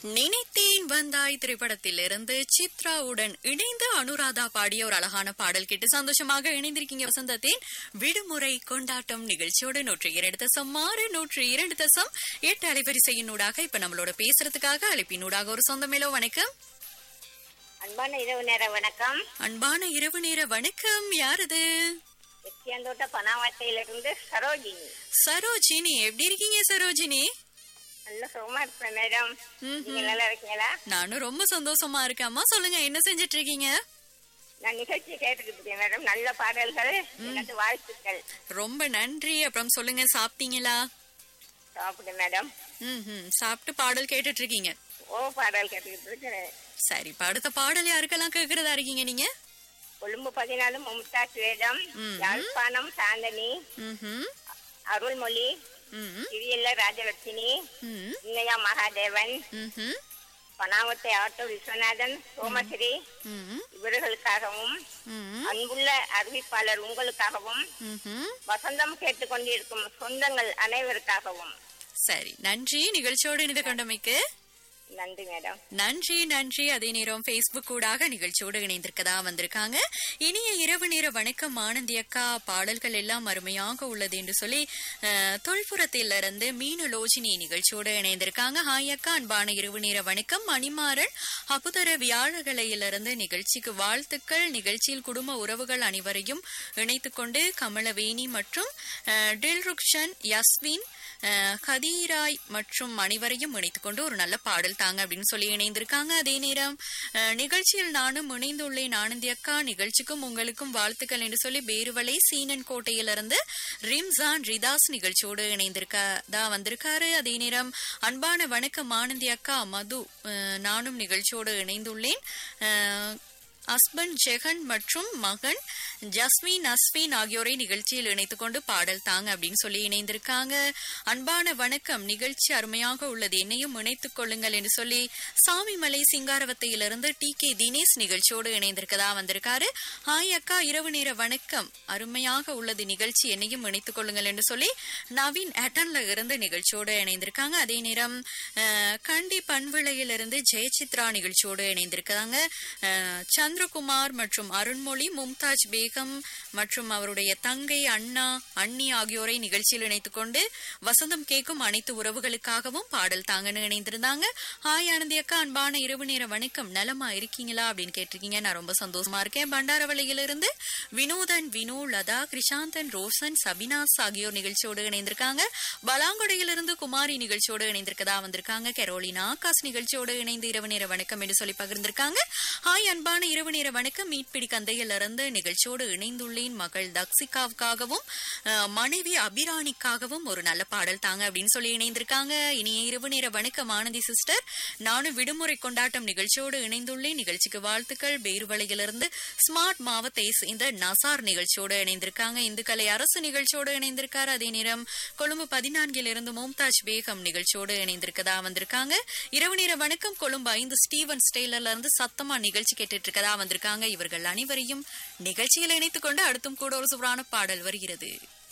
நினைத்தேன் வந்தாய் திரைப்படத்திலிருந்து சித்ராவுடன் இணைந்து அனுராதா பாடிய ஒரு அழகான பாடல் கேட்டு சந்தோஷமாக இணைந்திருக்கீங்க வசந்தத்தின் விடுமுறை கொண்டாட்டம் நிகழ்ச்சியோடு நூற்றி இரண்டு தசம் ஆறு நூற்றி இரண்டு தசம் எட்டு அலைவரிசையினூடாக இப்ப நம்மளோட பேசுறதுக்காக அழைப்பினூடாக ஒரு சொந்தமேலோ வணக்கம் அன்பான இரவு நேர வணக்கம் அன்பான இரவு நேர வணக்கம் யாரது எத்தியாந்தோட்ட பனாவட்டையிலிருந்து சரோஜினி சரோஜினி எப்படி இருக்கீங்க சரோஜினி நல்ல சுகமா இருப்பேன் மேடம் ம்ஹும். நீங்க நல்லா இருக்கீங்களா நானும் ரொம்ப சந்தோஷமா இருக்கேம்மா சொல்லுங்க என்ன செஞ்சிட்டு இருக்கீங்க நான் நிகழ்ச்சி கேட்டுக்கிட்டு இருக்கேன் மேடம் நல்ல பாடல்கள் எனக்கு வாழ்த்துக்கள் ரொம்ப நன்றி அப்புறம் சொல்லுங்க சாப்பிட்டீங்களா சாப்பிடு மேடம் ம் சாப்பிட்டு பாடல் கேட்டுட்டு இருக்கீங்க ஓ பாடல் கேட்டுக்கிட்டு இருக்கிறேன் சரி இப்ப அடுத்த பாடல் யாருக்கெல்லாம் கேக்குறதா இருக்கீங்க நீங்க கொழும்பு பதினாலு மும்தாஜ் வேதம் ம். யாழ்ப்பாணம் சாந்தனி ம்ஹும். அருள்மொழி ம் சிறியல்ல ராஜலட்சுமி ம் இன்னையா மகாதேவன் ம்ஹும். பனாவட்டை ஆட்டோ விஸ்வநாதன் சோமஸ்ரீ ம் இவர்களுக்காகவும் ம் அன்புள்ள அறிவிப்பாளர் உங்களுக்காகவும் ம்ஹும். வசந்தம் கேட்டுக்கொண்டிருக்கும் சொந்தங்கள் அனைவருக்காகவும் சரி நன்றி நிகழ்ச்சியோடு இணைந்து கொண்டமைக்கு நன்றி மேடம் நன்றி நன்றி அதே நேரம் Facebook ஊடாக நிகழ்ச்சியோடு இணைந்திருக்கதா வந்திருக்காங்க இனிய இரவு நேர வணக்கம் ஆனந்தி அக்கா பாடல்கள் எல்லாம் அருமையாக உள்ளது என்று சொல்லி அஹ், தொல்புறத்திலிருந்து மீனலோஜினி நிகழ்ச்சியோடு இணைந்திருக்காங்க ஹாய் அக்கா அன்பான இரவு நேர வணக்கம் மணிமாறன் அபுதர வியாழகலையிலிருந்து நிகழ்ச்சிக்கு வாழ்த்துக்கள் நிகழ்ச்சியில் குடும்ப உறவுகள் அனைவரையும் இணைத்துக் கொண்டு கமலவேணி மற்றும் அஹ், டில்ருக்ஷன் யஸ்வின் அஹ், கதீராய் மற்றும் அனைவரையும் இணைத்துக் கொண்டு ஒரு நல்ல பாடல் தாங்க அப்படின்னு சொல்லி இணைந்திருக்காங்க அதே நேரம் அஹ், நிகழ்ச்சியில் நானும் இணைந்துள்ளேன் ஆனந்தி அக்கா நிகழ்ச்சிக்கும் உங்களுக்கும் வாழ்த்துக்கள் என்று சொல்லி பேருவலை சீனன் கோட்டையிலிருந்து ரிம்சான் ரிதாஸ் நிகழ்ச்சியோடு இணைந்திருக்கதா வந்திருக்காரு அதே நேரம் அன்பான வணக்கம் ஆனந்தி அக்கா மது அஹ், நானும் நிகழ்ச்சியோடு இணைந்துள்ளேன் அஹ், ஹஸ்பண்ட் ஜெகன் மற்றும் மகன் ஜஸ்மின் அஸ்வின் ஆகியோரை நிகழ்ச்சியில் இணைத்துக் கொண்டு பாடல் தாங்க அப்படின்னு சொல்லி இணைந்திருக்காங்க அன்பான வணக்கம் நிகழ்ச்சி அருமையாக உள்ளது என்னையும் இணைத்துக் கொள்ளுங்கள் என்று சொல்லி சாமிமலை சிங்காரவத்தையிலிருந்து டி கே தினேஷ் நிகழ்ச்சியோடு இணைந்திருக்கதா வந்திருக்காரு ஹாய் அக்கா இரவு நேர வணக்கம் அருமையாக உள்ளது நிகழ்ச்சி என்னையும் இணைத்துக் கொள்ளுங்கள் என்று சொல்லி நவீன் அட்டன்ல இருந்து நிகழ்ச்சியோடு இணைந்திருக்காங்க அதே நேரம் அஹ், கண்டி பண்விளையிலிருந்து ஜெயசித்ரா நிகழ்ச்சியோடு இணைந்திருக்காங்க அஹ், சந்திரகுமார் மற்றும் அருண்மொழி மும்தாஜ் பேகம் மற்றும் அவருடைய தங்கை அண்ணா அண்ணி ஆகியோரை நிகழ்ச்சியில் இணைத்துக் கொண்டு வசந்தம் கேட்கும் அனைத்து உறவுகளுக்காகவும் பாடல் தாங்கன்னு இணைந்திருந்தாங்க ஹாய் ஆனந்தி அக்கா அன்பான இரவு நேர வணக்கம் நலமா இருக்கீங்களா அப்படின்னு கேட்டிருக்கீங்க நான் ரொம்ப சந்தோஷமா இருக்கேன் பண்டாரவளையிலிருந்து வினோதன் வினோ லதா கிருஷாந்தன் ரோஷன் சபினாஸ் ஆகியோர் நிகழ்ச்சியோடு இணைந்திருக்காங்க பலாங்குடையிலிருந்து குமாரி நிகழ்ச்சியோடு இணைந்திருக்கதா வந்திருக்காங்க கெரோலினா ஆகாஷ் நிகழ்ச்சியோடு இணைந்து இரவு நேர வணக்கம் என்று சொல்லி பகிர்ந்திருக்காங்க ஹாய் அன்பான இரவு நேர வணக்கம் மீட்பிடி கந்தையிலிருந்து நிகழ்ச்சியோடு இணைந்துள்ளேன் மகள் தக்சிகாவுக்காகவும் அஹ், மனைவி அபிராணிக்காகவும் ஒரு நல்ல பாடல் தாங்க அப்படின்னு சொல்லி இணைந்திருக்காங்க இனிய இரவு நேர வணக்கம் ஆனந்தி சிஸ்டர் நானும் விடுமுறை கொண்டாட்டம் நிகழ்ச்சியோடு இணைந்துள்ளேன் நிகழ்ச்சிக்கு வாழ்த்துக்கள் பேருவளையிலிருந்து ஸ்மார்ட் மாவத்தை இந்த நசார் நிகழ்ச்சியோடு இணைந்திருக்காங்க இந்துக்கலை அரசு நிகழ்ச்சியோடு இணைந்திருக்காரு அதே நேரம் கொழும்பு பதினான்கில் இருந்து மும்தாஜ் பேகம் நிகழ்ச்சியோடு இணைந்திருக்கதா வந்திருக்காங்க இரவு நேர வணக்கம் கொழும்பு ஐந்து ஸ்டீவன் ஸ்டெய்லர்ல இருந்து சத்தமா நிகழ்ச்சி கேட்டுட்டு இருக்கதா வந்திருக்காங்க இவர்கள் அனைவரையும் நிகழ்ச்சியில் இணைத்துக் கொண்டு அடுத்தும் கூட ஒரு சூப்பரான பாடல் வருகிறது